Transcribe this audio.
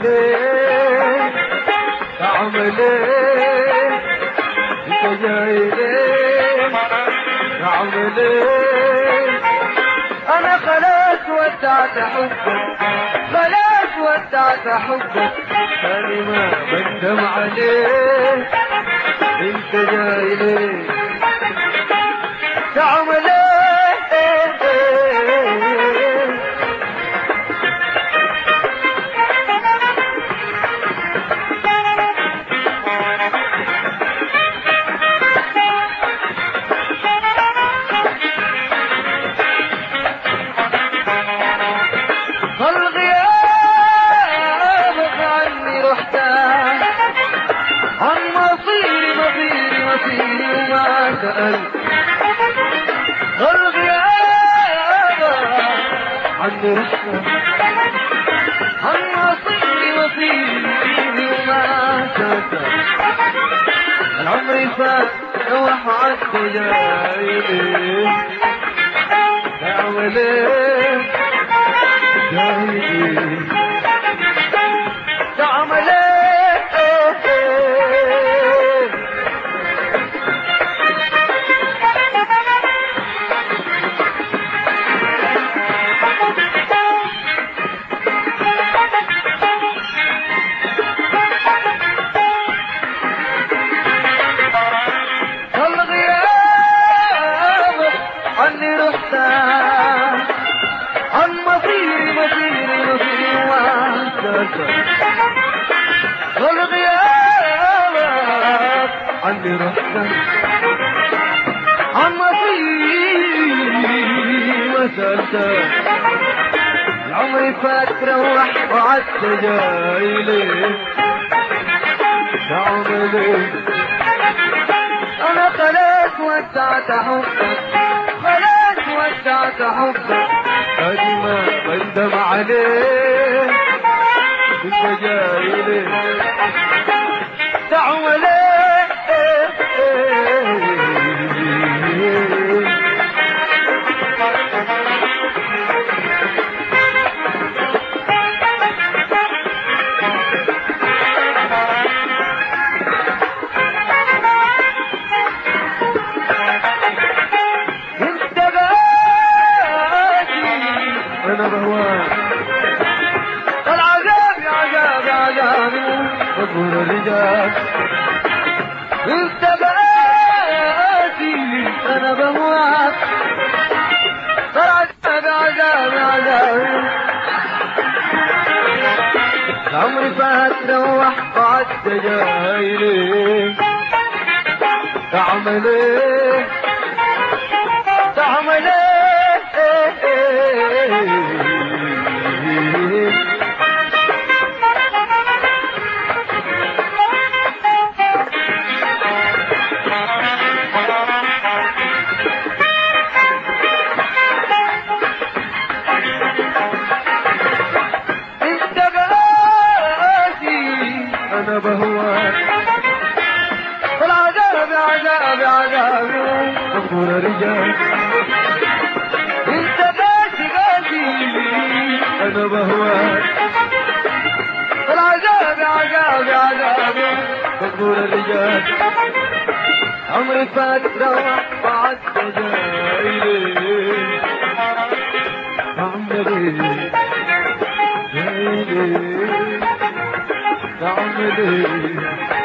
ليه تعمل ايه انت جاي ليه تعمل ايه انا خلاص ودعت حبك خلاص ودعت حبك ثاني ما بندم عليه انت جاي ليه تعمل ايه الغيابك عني رحت عن مصيري مصيري مصيري وما سألت الغيابك عني رحت عن مصيري مصيري وما سألت العمر فات روح عدت جاي ليه تعمل ايه جاي تعمل ايه الغياب عني رحت عن مصيري مصيري مصيري وانتظر الغياب عني رحت عن مصيري وسألت العمر فات روح وعدت جاي ليه تعمل ايه انا خلاص ودعت حبك خلاص ودعت حبك ادي ما بندم عليه انت جاي ليه تعمل ايه انت بادي انا بهواك العذاب يا عذاب يا عذاب اصبر الرجال انت بادي انا بهواك العذاب يا عذاب يا عذاب عمري فات روح قعدت جاي ليه تعمل ايه تعمل ايه انت بقاسي انا بهواك العذاب عذاب عذاب غفور رجال انت قاسي قاسي انا بهواك العذاب عذاب عذاب غفور الرجال عمري فات روح بعدت جاي ليه تعمل ايه جاي ليه تعمل ايه